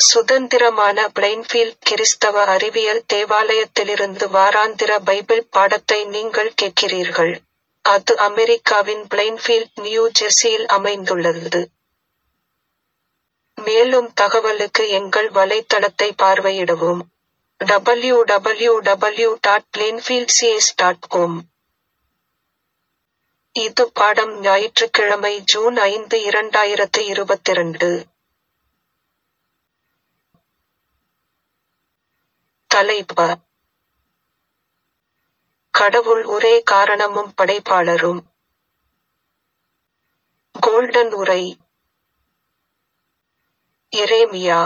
சுதந்திரமான பிளைன்ஃபீல்ட் கிறிஸ்தவ அறிவியல் தேவாலயத்திலிருந்து வாராந்திர பைபிள் பாடத்தை நீங்கள் கேட்கிறீர்கள். அது அமெரிக்காவின் பிளைன்ஃபீல்ட், நியூ ஜெர்சியில் அமைந்துள்ளது. மேலும் தகவலுக்கு எங்கள் வலைத்தளத்தை பார்வையிடவும். W W W dot Plainfield CS dot com இது பாடம் ஞாயிற்றுக்கிழமை ஜூன் ஐந்து இரண்டாயிரத்து இருபத்திரண்டு. தலைப்பு கடவுள் ஒரே காரணமும் படைப்பாளரும். கோல்டன் உரை எரேமியா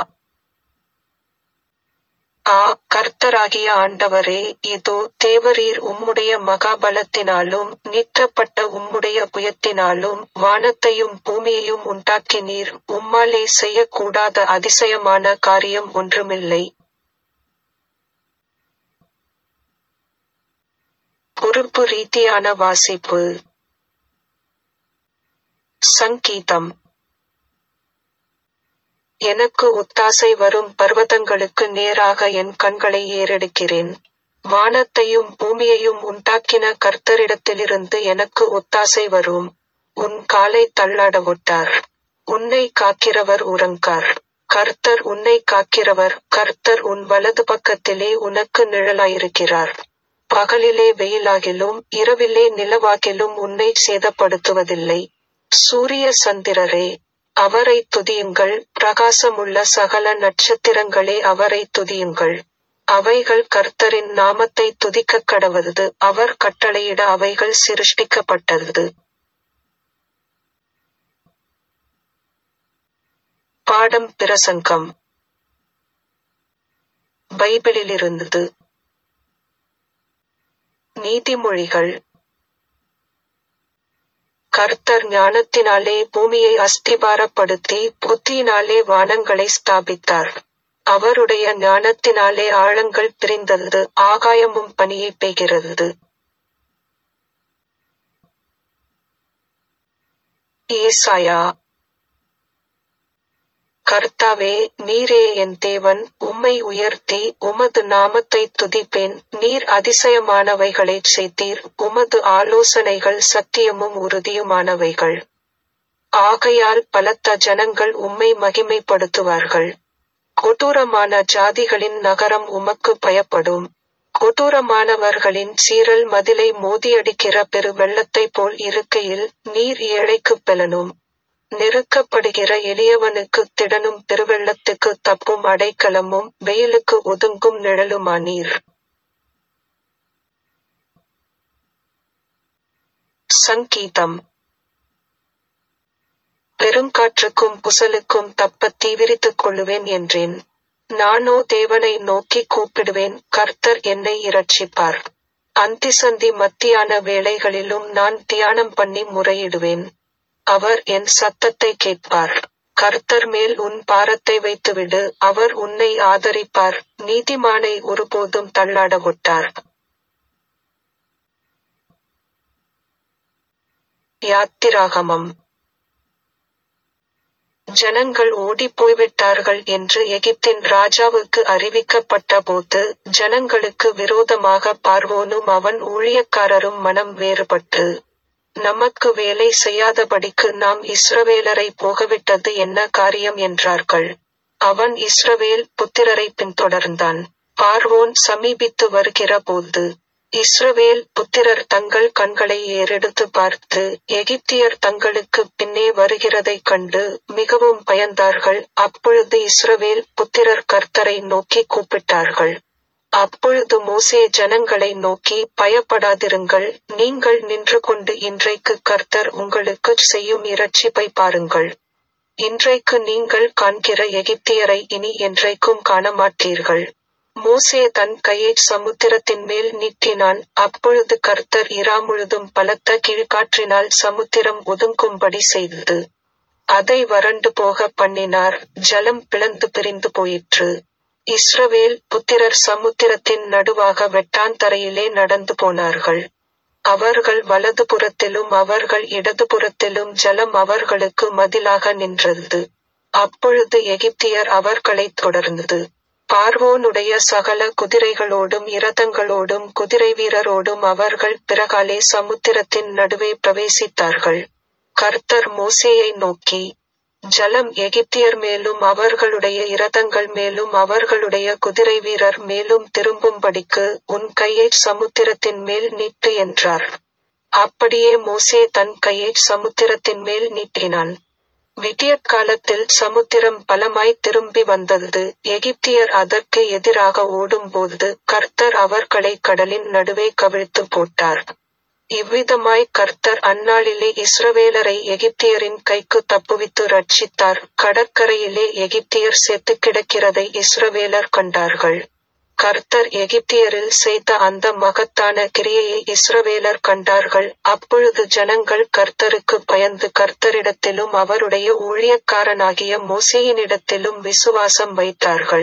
ஆ கர்த்தராகிய ஆண்டவரே இதோ தேவரீர் உம்முடைய மகாபலத்தினாலும் நீற்றப்பட்ட உம்முடைய புயத்தினாலும் வானத்தையும் பூமியையும் உண்டாக்கினீர் உம்மாலே செய்யக்கூடாத அதிசயமான காரியம் ஒன்றுமில்லை. பொறுப்பு ரீதியான வாசிப்பு சங்கீதம் எனக்கு ஒத்தாசை வரும் பர்வதங்களுக்கு நேராக என் கண்களை ஏறெடுக்கிறேன். வானத்தையும் பூமியையும் உண்டாக்கின கர்த்தரிடத்திலிருந்து எனக்கு ஒத்தாசை வரும். உன் காலை தள்ளாடவொட்டார். உன்னை காக்கிறவர் உறங்கார். கர்த்தர் உன்னை காக்கிறவர் கர்த்தர் உன் வலது பக்கத்திலே உனக்கு நிழலாயிருக்கிறார். பகலிலே வெயிலாகிலும் இரவிலே நிலவாகிலும் உன்னை சேதப்படுத்துவதில்லை. சூரிய சந்திரரே அவரை துதியுங்கள் பிரகாசமுள்ள சகல நட்சத்திரங்களே அவரை துதியுங்கள். அவைகள் கர்த்தரின் நாமத்தை துதிக்கக் கடவது அவர் கட்டளையிட அவைகள் சிருஷ்டிக்கப்பட்டது. பாடம் பிரசங்கம் பைபிளிலிருந்து நீதிமொழிகள் கர்த்தர் ஞானத்தினாலே பூமியை அஸ்திபாரப்படுத்தி புத்தியினாலே வானங்களை ஸ்தாபித்தார். அவருடைய ஞானத்தினாலே ஆழங்கள் பிரிந்தது ஆகாயமும் பனியைப் பெய்கிறது. ஏசாயா கர்த்தாவே நீரே என் தேவன் உம்மை உயர்த்தி உமது நாமத்தைத் துதிப்பேன் நீர் அதிசயமானவைகளைச் செய்தீர் உமது ஆலோசனைகள் சத்தியமும் உறுதியுமானவைகள். ஆகையால் பலத்த ஜனங்கள் உம்மை மகிமைப்படுத்துவார்கள். கொடூரமான ஜாதிகளின் நகரம் உமக்கு பயப்படும். கொடூரமானவர்களின் சீறல் மதிலை மோதியடிக்கிற பெரு வெள்ளத்தைப் போல் இருக்கையில் நீர் ஏழைக்குப் பெலனும். நெருக்கப்படுகிற எளியவனுக்குத் திடனும் பெருவெள்ளத்துக்குத் தப்பும் அடைக்கலமும் வெயிலுக்கு ஒதுங்கும் நிழலுமானீர். சங்கீதம் பெருங்காற்றுக்கும் புசலுக்கும் தப்பத் தீவிரித்துக் கொள்ளுவேன் என்றேன். நானோ தேவனை நோக்கிக் கூப்பிடுவேன் கர்த்தர் என்னை இரட்சிப்பார். அந்திசந்தி மத்தியான வேளைகளிலும் நான் தியானம் பண்ணி முறையிடுவேன். அவர் என் சத்தத்தைக் கேட்பார். கர்த்தர் மேல் உன் பாரத்தை வைத்துவிடு அவர் உன்னை ஆதரிப்பார் நீதிமானை ஒருபோதும் தள்ளாடவொட்டார். யாத்திராகமம் ஜனங்கள் ஓடிப் போய்விட்டார்கள் என்று எகிப்தின் ராஜாவுக்கு அறிவிக்கப்பட்டபோது ஜனங்களுக்கு விரோதமாக பார்வோனும் அவன் ஊழியக்காரரும் மனம் வேறுபட்டு நமக்கு வேலை செய்யாதபடிக்கு நாம் இஸ்ரவேலரை போகவிட்டது என்ன காரியம் என்றார்கள். அவன் இஸ்ரவேல் புத்திரரை பின்தொடர்ந்தான். பார்வோன் சமீபித்து வருகிற போது இஸ்ரவேல் புத்திரர் தங்கள் கண்களை ஏறெடுத்து பார்த்து எகிப்தியர் தங்களுக்குப் பின்னே வருகிறதைக் கண்டு மிகவும் பயந்தார்கள் அப்பொழுது இஸ்ரவேல் புத்திரர் கர்த்தரை நோக்கிக் கூப்பிட்டார்கள். அப்பொழுது மோசே ஜனங்களை நோக்கி பயப்படாதிருங்கள் நீங்கள் நின்று கொண்டு இன்றைக்கு கர்த்தர் உங்களுக்குச் செய்யும் இரட்சிப்பை பாருங்கள். இன்றைக்கு நீங்கள் காண்கிற எகிப்தியரை இனி என்றைக்கும் காணமாட்டீர்கள். மோசே தன் கையைச் சமுத்திரத்தின் மேல் நீட்டினான் அப்பொழுது கர்த்தர் இராமுழுதும் பலத்த கீழ்காற்றினால் சமுத்திரம் ஒதுங்கும்படி செய்தது. அதை வறண்டு போகப் பண்ணினார் ஜலம் பிளந்து பிரிந்து போயிற்று. இஸ்ரவேல் புத்திரர் சமுத்திரத்தின் நடுவாக வெட்டாந்தரையிலே நடந்து போனார்கள். அவர்கள் வலதுபுறத்திலும் அவர்கள் இடதுபுறத்திலும் ஜலம் அவர்களுக்கு மதிலாக நின்றது. அப்பொழுது எகிப்தியர் அவர்களைத் தொடர்ந்து பார்வோனுடைய சகல குதிரைகளோடும் இரதங்களோடும் குதிரை வீரரோடும் அவர்கள் பிறகாலே சமுத்திரத்தின் நடுவே பிரவேசித்தார்கள் கர்த்தர் மோசேயை நோக்கி ஜலம் எகிப்தியர் மேலும் அவர்களுடைய இரதங்கள் மேலும் அவர்களுடைய குதிரை வீரர் மேலும் திரும்பும்படிக்கு உன் கையை சமுத்திரத்தின் மேல் நீட்டு என்றார் அப்படியே மோசே தன் கையை சமுத்திரத்தின் மேல் நீட்டினான் விடியற்காலத்தில் சமுத்திரம் பலமாய் திரும்பி வந்தது எகிப்தியர் அதற்கு எதிராக ஓடும்போது கர்த்தர் அவர்களை கடலின் நடுவே கவிழ்த்து போட்டார் இவ்விதமாய் கர்த்தர் அந்நாளிலே இஸ்ரவேலரை எகிப்தியரின் கைக்கு தப்புவித்து ரட்சித்தார் கடற்கரையிலே எகிப்தியர் செத்து கிடக்கிறதை இஸ்ரவேலர் கண்டார்கள் கர்த்தர் எகிப்தியரில் செய்த அந்த மகத்தான கிரியையை இஸ்ரவேலர் கண்டார்கள் அப்பொழுது ஜனங்கள் கர்த்தருக்கு பயந்து கர்த்தரிடத்திலும் அவருடைய ஊழியக்காரனாகிய மோசேயினிடத்திலும் விசுவாசம் வைத்தார்கள்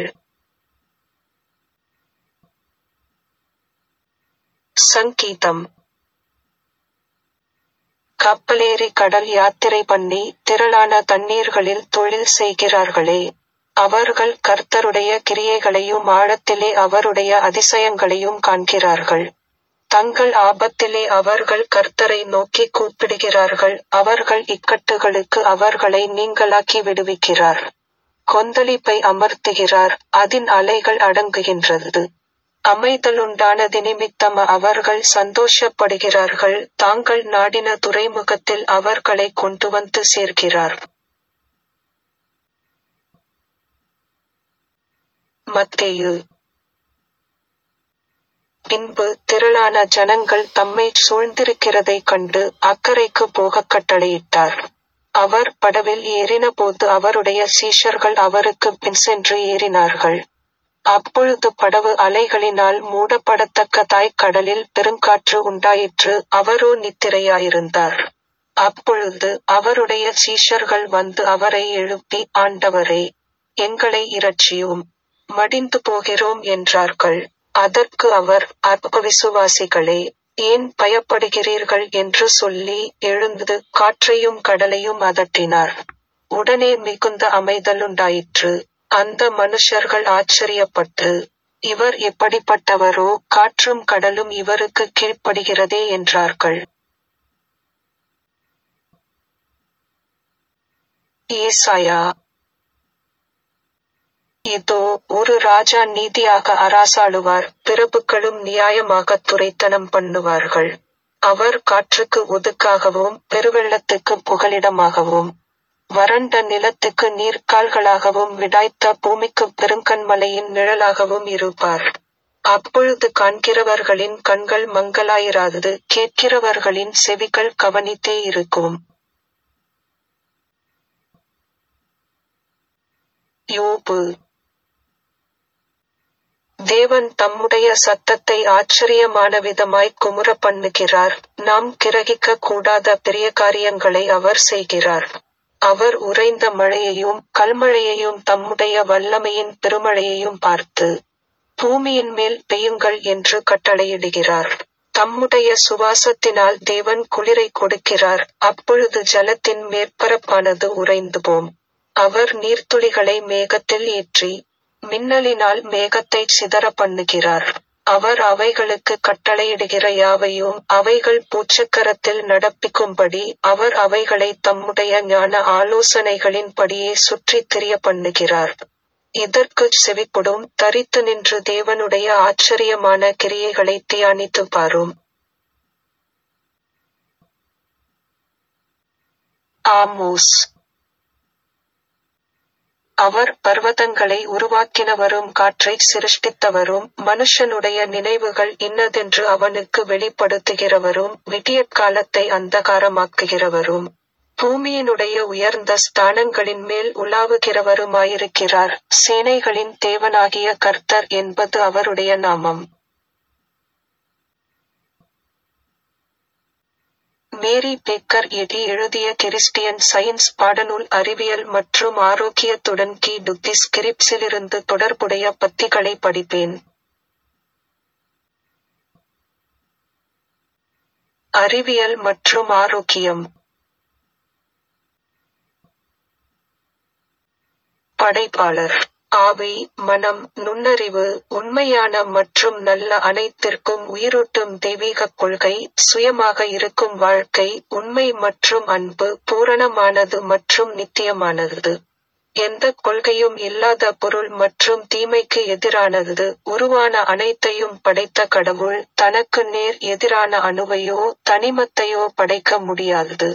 சங்கீதம் கப்பலேறி கடல் யாத்திரை பண்ணி திரளான தண்ணீர்களில் தொழில் செய்கிறார்களே அவர்கள் கர்த்தருடைய கிரியைகளையும் ஆழத்திலே அவருடைய அதிசயங்களையும் காண்கிறார்கள் தங்கள் ஆபத்திலே அவர்கள் கர்த்தரை நோக்கி கூப்பிடுகிறார்கள் அவர்கள் இக்கட்டுகளுக்கு அவர்களை நீங்களாக்கி விடுவிக்கிறார் கொந்தளிப்பை அமர்த்துகிறார் அதின் அலைகள் அடங்குகின்றது அமைதலுண்டானது நிமித்தம் அவர்கள் சந்தோஷப்படுகிறார்கள் தாங்கள் நாடின துறைமுகத்தில் அவர்களை கொண்டு வந்து சேர்க்கிறார் மத்தேயு பின்பு திரளான ஜனங்கள் தம்மை சூழ்ந்திருக்கிறதைக் கண்டு அக்கறைக்கு போக கட்டளையிட்டார் அவர் படவில் ஏறினபோது அவருடைய சீஷர்கள் அவருக்கு பின் சென்று ஏறினார்கள் அப்பொழுது படவு அலைகளினால் மூடப்படத்தக்கதாய் கடலில் பெருங்காற்று உண்டாயிற்று அவரோ நித்திரையாயிருந்தார் அப்பொழுது அவருடைய சீஷர்கள் வந்து அவரை எழுப்பி ஆண்டவரே எங்களை இரட்சியும் மடிந்து போகிறோம் என்றார்கள் அதற்கு அவர் அற்ப விசுவாசிகளே ஏன் பயப்படுகிறீர்கள் என்று சொல்லி எழுந்து காற்றையும் கடலையும் அதட்டினார் உடனே மிகுந்த அமைதலுண்டாயிற்று அந்த மனுஷர்கள் ஆச்சரியப்பட்டு இவர் எப்படிப்பட்டவரோ காற்றும் கடலும் இவருக்கு கீழ்ப்படுகிறதே என்றார்கள் ஏசாயா இதோ ஒரு ராஜா நீதியாக அரசாளுவார் பிரபுக்களும் நியாயமாக துரைத்தனம் பண்ணுவார்கள் அவர் காற்றுக்கு ஒதுக்காகவும் பெருவெள்ளத்துக்கு புகலிடமாகவும் வறண்ட நிலத்துக்கு நீர்க்கால்களாகவும் விடாய்த்த பூமிக்கு பெருங்கண்மலையின் நிழலாகவும் இருப்பார் அப்பொழுது காண்கிறவர்களின் கண்கள் மங்களாயிராதது கேட்கிறவர்களின் செவிகள் கவனித்தே இருக்கும் யோபு தேவன் தம்முடைய சத்தத்தை ஆச்சரியமான விதமாய் குமுற பண்ணுகிறார் நாம் கிரகிக்க கூடாத பெரிய காரியங்களை அவர் செய்கிறார் அவர் உறைந்த மழையையும் கல்மழையையும் தம்முடைய வல்லமையின் பெருமழையையும் பார்த்து பூமியின் மேல் பெய்யுங்கள் என்று கட்டளையிடுகிறார் தம்முடைய சுவாசத்தினால் தேவன் குளிரை கொடுக்கிறார் அப்பொழுது ஜலத்தின் மேற்பரப்பானது உறைந்து போம் அவர் நீர்த்துளிகளை மேகத்தில் ஏற்றி மின்னலினால் மேகத்தை சிதற பண்ணுகிறார் அவர் அவைகளுக்கு கட்டளையிடுகிற யாவையும் அவைகள் பூச்சக்கரத்தில் நடப்பிக்கும்படி அவர் அவைகளை தம்முடைய ஞான ஆலோசனைகளின்படியே சுற்றித் திரிய பண்ணுகிறார் இதற்குச் செவிப்படும் தரித்து நின்று தேவனுடைய ஆச்சரியமான கிரியைகளை தியானித்து பாரும் ஆமோஸ் அவர் பர்வதங்களை உருவாக்கினவரும் காற்றை சிருஷ்டித்தவரும் மனுஷனுடைய நினைவுகள் இன்னதென்று அவனுக்கு வெளிப்படுத்துகிறவரும் விடியற்காலத்தை அந்தகாரமாக்குகிறவரும் பூமியினுடைய உயர்ந்த ஸ்தானங்களின் மேல் உலாவுகிறவருமாயிருக்கிறார் சேனைகளின் தேவனாகிய கர்த்தர் என்பது அவருடைய நாமம் மேரி பேக்கர் எடி எழுதிய கிறிஸ்டியன் சயின்ஸ் பாடநூல் அறிவியல் மற்றும் ஆரோக்கியத்துடன் கி டுத்தி ஸ்கிரிப்ஸிலிருந்து தொடர்புடைய பத்திகளை படிப்பேன் அறிவியல் மற்றும் ஆரோக்கியம் படைப்பாளர் ஆவி மனம் நுண்ணறிவு உண்மையான மற்றும் நல்ல அனைத்திற்கும் உயிரூட்டும் தெய்வீகக் கொள்கை சுயமாக இருக்கும் வாழ்க்கை உண்மை மற்றும் அன்பு பூரணமானது மற்றும் நித்தியமானது எந்த கொள்கையும் இல்லாத பொருள் மற்றும் தீமைக்கு எதிரானது உருவான அனைத்தையும் படைத்த கடவுள் தனக்கு நேர் எதிரான அணுவையோ தனிமத்தையோ படைக்க முடியாதது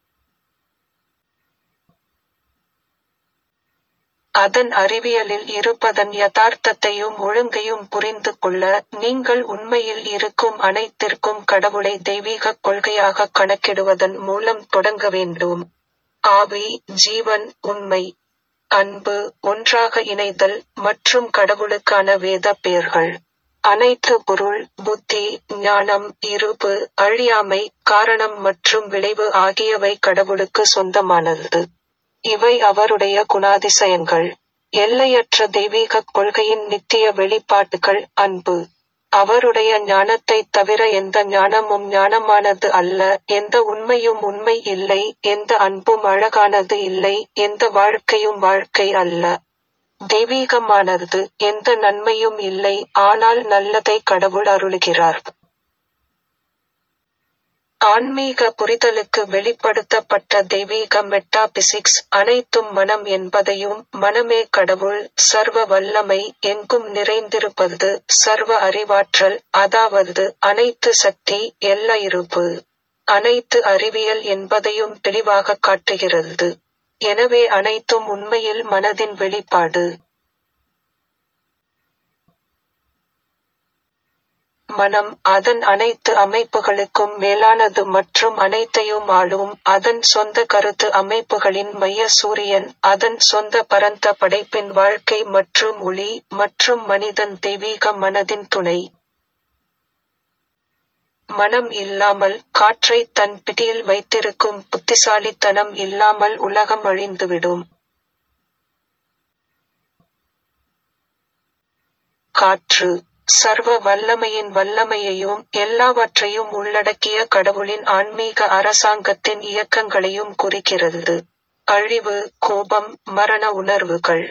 அதன் அறிவியலில் இருப்பதன் யதார்த்தத்தையும் ஒழுங்கையும் புரிந்து கொள்ள நீங்கள் உண்மையில் இருக்கும் அனைத்திற்கும் கடவுளை தெய்வீகக் கொள்கையாக கணக்கிடுவதன் மூலம் தொடங்க வேண்டும் ஆவி ஜீவன் உண்மை அன்பு ஒன்றாக இணைதல் மற்றும் கடவுளுக்கான வேத பெயர்கள் அனைத்து பொருள் புத்தி ஞானம் இருப்பு அழியாமை காரணம் மற்றும் விளைவு ஆகியவை கடவுளுக்கு சொந்தமானது இவை அவருடைய குணாதிசயங்கள் எல்லையற்ற தெய்வீகக் கொள்கையின் நித்திய வெளிப்பாட்டுகள் அன்பு அவருடைய ஞானத்தைத் தவிர எந்த ஞானமும் ஞானமானது அல்ல எந்த உண்மையும் உண்மை இல்லை எந்த அன்பும் அழகானது இல்லை எந்த வாழ்க்கையும் வாழ்க்கை அல்ல தெய்வீகமானது எந்த நன்மையும் இல்லை ஆனால் நல்லதை கடவுள் அருளுகிறார் ஆன்மீக புரிதலுக்கு வெளிப்படுத்தப்பட்ட தெய்வீக மெட்டாபிசிக்ஸ் அனைத்தும் மனம் என்பதையும் மனமே கடவுள் சர்வ வல்லமை எங்கும் நிறைந்திருப்பது சர்வ அறிவாற்றல் அதாவது அனைத்து சக்தி எல்லா இருப்பு அனைத்து அறிவியல் என்பதையும் தெளிவாக காட்டுகிறது எனவே அனைத்தும் உண்மையில் மனதின் வெளிப்பாடு மனம் அதன் அனைத்து அமைப்புகளுக்கும் மேலானது மற்றும் அனைத்தையும் ஆளும் அதன் சொந்த கருத்து அமைப்புகளின் மைய சூரியன் அதன் சொந்த பரந்த படைப்பின் வாழ்க்கை மற்றும் ஒளி மற்றும் மனிதன் தெய்வீக மனதின் துணை மனம் இல்லாமல் காற்றை தன் பிடியில் வைத்திருக்கும் புத்திசாலித்தனம் இல்லாமல் உலகம் அழிந்துவிடும் காற்று சர்வ வல்லமையின் வல்லமையையும் எல்லாவற்றையும் உள்ளடக்கிய கடவுளின் ஆன்மீக அரசாங்கத்தின் இயக்கங்களையும் குறிக்கிறது அழிவு கோபம் மரண உணர்வுகள்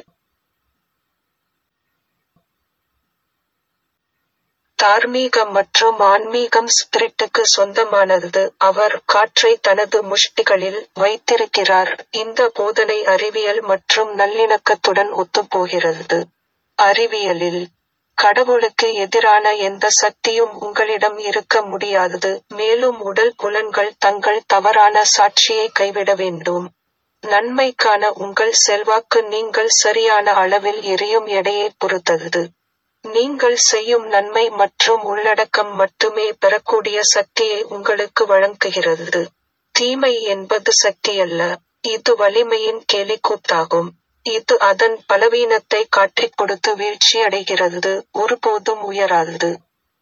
தார்மீக மற்றும் ஆன்மீகம் ஸ்பிரிட்டுக்கு சொந்தமானது அவர் காற்றை தனது முஷ்டிகளில் வைத்திருக்கிறார் இந்த போதனை அறிவியல் மற்றும் நல்லிணக்கத்துடன் ஒத்துப்போகிறது அறிவியலில் கடவுளுக்கு எதிரான எந்த சக்தியும் உங்களிடம் இருக்க முடியாதது மேலும் உடல் புலன்கள் தங்கள் தவறான சாட்சியை கைவிட வேண்டும் நன்மைக்கான உங்கள் செல்வாக்கு நீங்கள் சரியான அளவில் எரியும் எடையை பொறுத்தது நீங்கள் செய்யும் நன்மை மற்றும் உள்ளடக்கம் மட்டுமே பெறக்கூடிய சக்தியை உங்களுக்கு வழங்குகிறது தீமை என்பது சக்தியல்ல இது வலிமையின் கேலிக்கூத்தாகும் இது அதன் பலவீனத்தை காட்டிக் கொடுத்து வீழ்ச்சியடைகிறது ஒருபோதும் உயராதது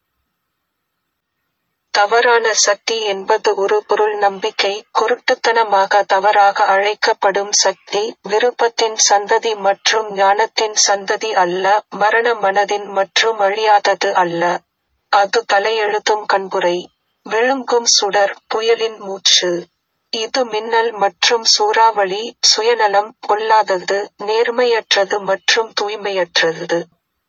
தவறான சக்தி என்பது ஒரு பொருள் நம்பிக்கை குருட்டுத்தனமாக தவறாக அழைக்கப்படும் சக்தி விருப்பத்தின் சந்ததி மற்றும் ஞானத்தின் சந்ததி அல்ல மரண மனதின் மற்றும் அழியாதது அல்ல அது தலையெழுத்தும் கண்புரை விழுங்கும் சுடர் புயலின் மூச்சு இது மின்னல் மற்றும் சூறாவளி சுயநலம் பொல்லாதது நேர்மையற்றது மற்றும் தூய்மையற்றது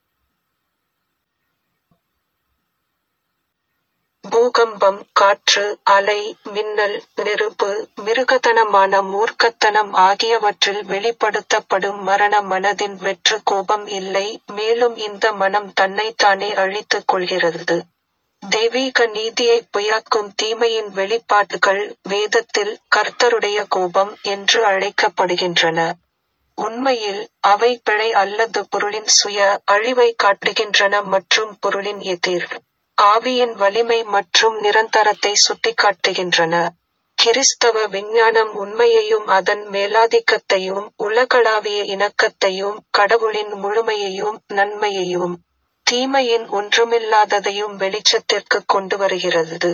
பூகம்பம் காற்று அலை மின்னல் நெருப்பு மிருகத்தனமான மூர்க்கத்தனம் ஆகியவற்றில் வெளிப்படுத்தப்படும் மரண மனதின் வெற்று கோபம் இல்லை மேலும் இந்த மனம் தன்னைத்தானே அழித்துக் கொள்கிறது தெய்வீக நீதியை பொய்யாக்கும் தீமையின் வெளிப்பாடுகள் வேதத்தில் கர்த்தருடைய கோபம் என்று அழைக்கப்படுகின்றன உண்மையில் அவை பிழை அல்லது பொருளின் சுய அழிவை காட்டுகின்றன மற்றும் பொருளின் எதிர் ஆவியின் வலிமை மற்றும் நிரந்தரத்தை சுட்டிக்காட்டுகின்றன கிறிஸ்தவ விஞ்ஞானம் உண்மையையும் அதன் மேலாதிக்கத்தையும் உலகளாவிய இணக்கத்தையும் கடவுளின் முழுமையையும் நன்மையையும் தீமையின் ஒன்றுமில்லாததையும் வெளிச்சத்திற்கு கொண்டு வருகிறது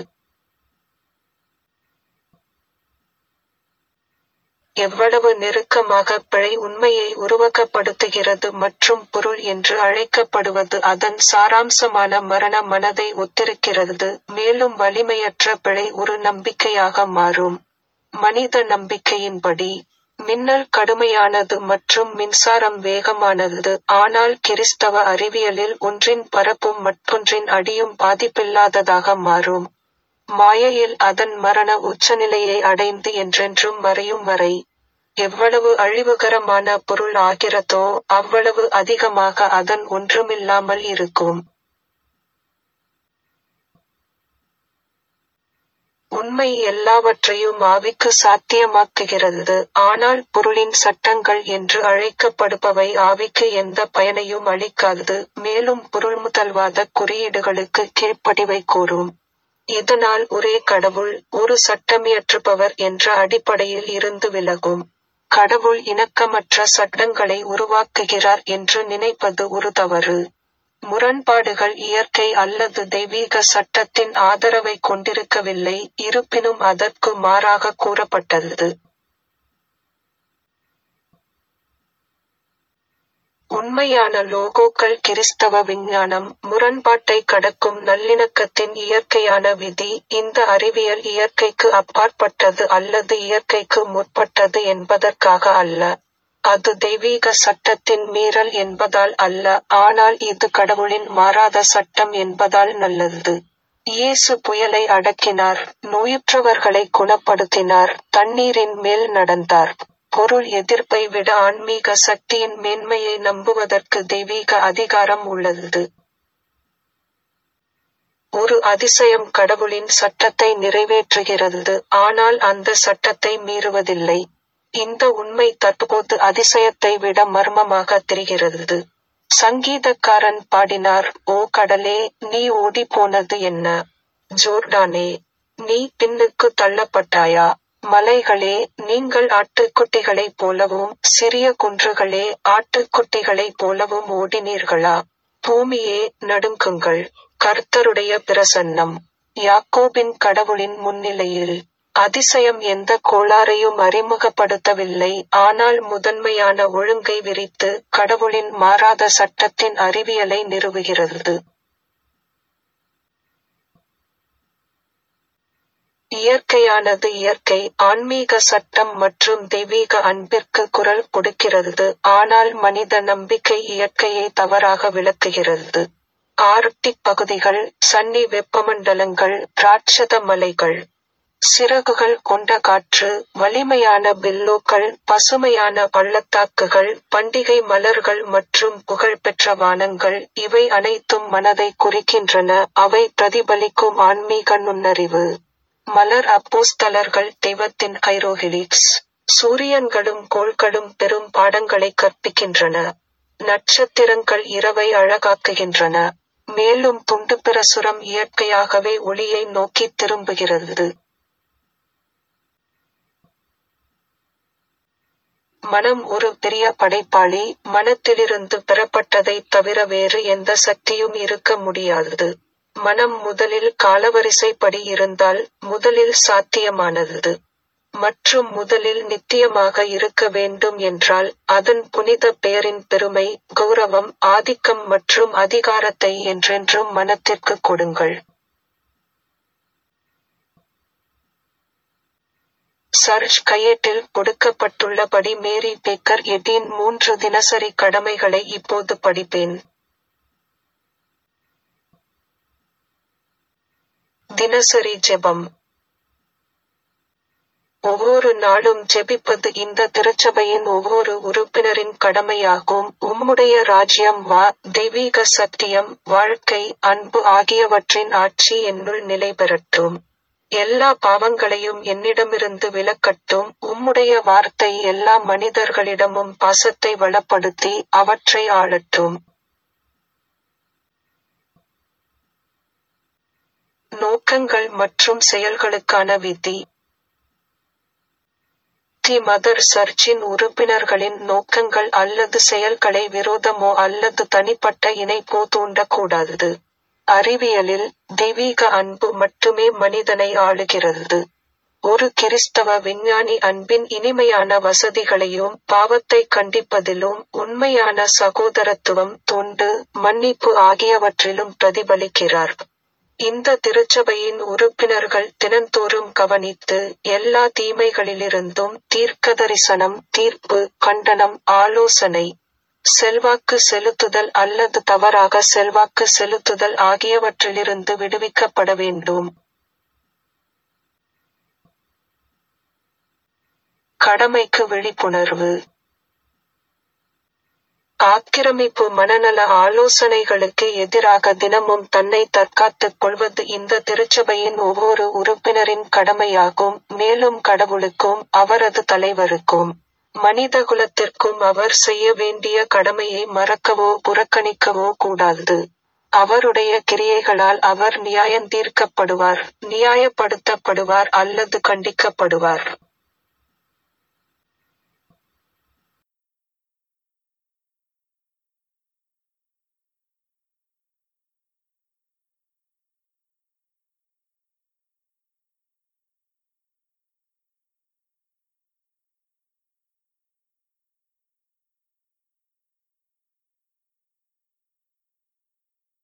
எவ்வளவு நெருக்கமாக பிழை உண்மையை உருவகப்படுத்துகிறது மற்றும் பொருள் என்று அழைக்கப்படுவது அதன் சாராம்சமான மரண மனதை ஒத்திருக்கிறது மேலும் வலிமையற்ற பிழை ஒரு நம்பிக்கையாக மாறும் மனித நம்பிக்கையின்படி மின்னல் கடுமையானது மற்றும் மின்சாரம் வேகமானது ஆனால் கிறிஸ்தவ அறிவியலில் ஒன்றின் பரப்பும் மற்றொன்றின் அடியும் பாதிப்பில்லாததாக மாறும் மாயையில் அதன் மரண உச்சநிலையை அடைந்து என்றென்றும் மறையும் வரை எவ்வளவு அழிவுகரமான பொருள் ஆகிறதோ அவ்வளவு அதிகமாக அதன் ஒன்றுமில்லாமல் இருக்கும் உண்மை எல்லாவற்றையும் ஆவிக்கு சாத்தியமாக்குகிறது ஆனால் பொருளின் சட்டங்கள் என்று அழைக்கப்படுபவை ஆவிக்கு எந்த பயனையும் அளிக்காது மேலும் பொருள்முதல்வாத குறியீடுகளுக்கு கீழ்ப்படிவை கூறும் இதனால் ஒரே கடவுள் ஒரு சட்டமியற்றுபவர் என்ற அடிப்படையில் இருந்து விலகும் கடவுள் இணக்கமற்ற சட்டங்களை உருவாக்குகிறார் என்று நினைப்பது ஒரு தவறு முரண்பாடுகள் இயற்கை அல்லது தெய்வீக சட்டத்தின் ஆதரவை கொண்டிருக்கவில்லை இருப்பினும் அதற்கு மாறாக கூறப்பட்டது உண்மையான லோகோக்கள் கிறிஸ்தவ விஞ்ஞானம் முரண்பாட்டை கடக்கும் நல்லிணக்கத்தின் இயற்கையான விதி இந்த அறிவியல் இயற்கைக்கு அப்பாற்பட்டது அல்லது இயற்கைக்கு முற்பட்டது என்பதற்காக அல்ல அது தெய்வீக சட்டத்தின் மீறல் என்பதால் அல்ல ஆனால் இது கடவுளின் மாறாத சட்டம் என்பதால் நல்லது இயேசு புயலை அடக்கினார் நோயுற்றவர்களை குணப்படுத்தினார் தண்ணீரின் மேல் நடந்தார் பொருள் எதிர்ப்பை விட ஆன்மீக சக்தியின் மேன்மையை நம்புவதற்கு தெய்வீக அதிகாரம் உள்ளது ஒரு அதிசயம் கடவுளின் சட்டத்தை நிறைவேற்றுகிறது ஆனால் அந்த சட்டத்தை மீறுவதில்லை இந்த உண்மை தற்போது அதிசயத்தை விட மர்மமாக தெரிகிறது சங்கீதக்காரன் பாடினார் ஓ கடலே நீ ஓடி போனது என்ன ஜோர்டானே நீ பின்னுக்கு தள்ளப்பட்டாயா மலைகளே நீங்கள் ஆட்டுக்குட்டிகளைப் போலவும் சிறிய குன்றுகளே ஆட்டுக்குட்டிகளைப் போலவும் ஓடினீர்களா பூமியே நடுங்குங்கள் கர்த்தருடைய பிரசன்னம் யாக்கோபின் கடவுளின் முன்னிலையில் அதிசயம் எந்த கோளாறையும் அறிமுகப்படுத்தவில்லை ஆனால் முதன்மையான ஒழுங்கை விரித்து கடவுளின் மாறாத சட்டத்தின் அறிவியலை நிறுவுகிறது இயற்கையானது இயற்கை ஆன்மீக சட்டம் மற்றும் தெய்வீக அன்பிற்கு குரல் கொடுக்கிறது ஆனால் மனித நம்பிக்கை இயற்கையை தவறாக விளக்குகிறது ஆர்க்டிக் பகுதிகள் சன்னி வெப்பமண்டலங்கள் ராட்சத மலைகள் சிறகுகள் கொண்ட காற்று வலிமையான பில்லோக்கள் பசுமையான பள்ளத்தாக்குகள் பண்டிகை மலர்கள் மற்றும் புகழ்பெற்ற வானங்கள் இவை அனைத்தும் மனதை குறிக்கின்றன அவை பிரதிபலிக்கும் ஆன்மீக நுண்ணறிவு மலர் அப்போஸ்தலர்கள் தெய்வத்தின் ஹைரோஹிலிக்ஸ் சூரியன்களும் கோள்களும் பெரும் பாடங்களை கற்பிக்கின்றன நட்சத்திரங்கள் இரவை அழகாக்குகின்றன மேலும் துண்டு பிரசுரம் இயற்கையாகவே ஒளியை நோக்கி திரும்புகிறது மனம் ஒரு பெரிய படைப்பாளி மனத்திலிருந்து பெறப்பட்டதை தவிர வேறு எந்த சக்தியும் இருக்க முடியாதது மனம் முதலில் காலவரிசைப்படி இருந்தால் முதலில் சாத்தியமானது மற்றும் முதலில் நித்தியமாக இருக்க வேண்டும் என்றால் அதன் புனித பெயரின் பெருமை கௌரவம் ஆதிக்கம் மற்றும் அதிகாரத்தை என்றென்றும் மனத்திற்கு கொடுங்கள் சர்ச் கையேட்டில் கொடுக்கப்பட்டுள்ளபடி மேரி பேக்கர் எட்டின் மூன்று தினசரி கடமைகளை இப்போது படிப்பேன் தினசரி ஜெபம் ஒவ்வொரு நாளும் ஜெபிப்பது இந்த திருச்சபையின் ஒவ்வொரு உறுப்பினரின் கடமையாகும் உம்முடைய ராஜ்யம் வா தெய்வீக சத்தியம் வாழ்க்கை அன்பு ஆகியவற்றின் ஆட்சி என்னுள் நிலை பெறட்டும் எல்லா பாவங்களையும் என்னிடமிருந்து விலக்கட்டும் உம்முடைய வார்த்தை எல்லா மனிதர்களிடமும் பாசத்தை வளப்படுத்தி அவற்றை ஆளட்டும் நோக்கங்கள் மற்றும் செயல்களுக்கான விதி தி மதர் சர்ச்சின் உறுப்பினர்களின் நோக்கங்கள் அல்லது செயல்களை விரோதமோ அல்லது தனிப்பட்ட இணைப்போ தூண்டக்கூடாது அறிவியலில் தெய்வீக அன்பு மட்டுமே மனிதனை ஆளுகிறது ஒரு கிறிஸ்தவ விஞ்ஞானி அன்பின் இனிமையான வசதிகளையும் பாவத்தை கண்டிப்பதிலும் உண்மையான சகோதரத்துவம் தொண்டு மன்னிப்பு ஆகியவற்றிலும் பிரதிபலிக்கிறார் இந்த திருச்சபையின் உறுப்பினர்கள் தினந்தோறும் கவனித்து எல்லா தீமைகளிலிருந்தும் தீர்க்கதரிசனம் தீர்ப்பு கண்டனம் ஆலோசனை செல்வாக்கு செலுத்துதல் அல்லது தவறாக செல்வாக்கு செலுத்துதல் ஆகியவற்றிலிருந்து விடுவிக்கப்பட வேண்டும் கடமைக்கு விழிப்புணர்வு ஆக்கிரமிப்பு மனநல ஆலோசனைகளுக்கு எதிராக தினமும் தன்னை தற்காத்துக் கொள்வது இந்த திருச்சபையின் ஒவ்வொரு உறுப்பினரின் கடமையாகும் மேலும் கடவுளுக்கும் அவரது தலைவருக்கும் மனிதகுலத்திற்கும் அவர் செய்ய வேண்டிய கடமையை மறக்கவோ புறக்கணிக்கவோ கூடாது அவருடைய கிரியைகளால் அவர் நியாயந்தீர்க்கப்படுவார் நியாயப்படுத்தப்படுவார் அல்லது கண்டிக்கப்படுவார்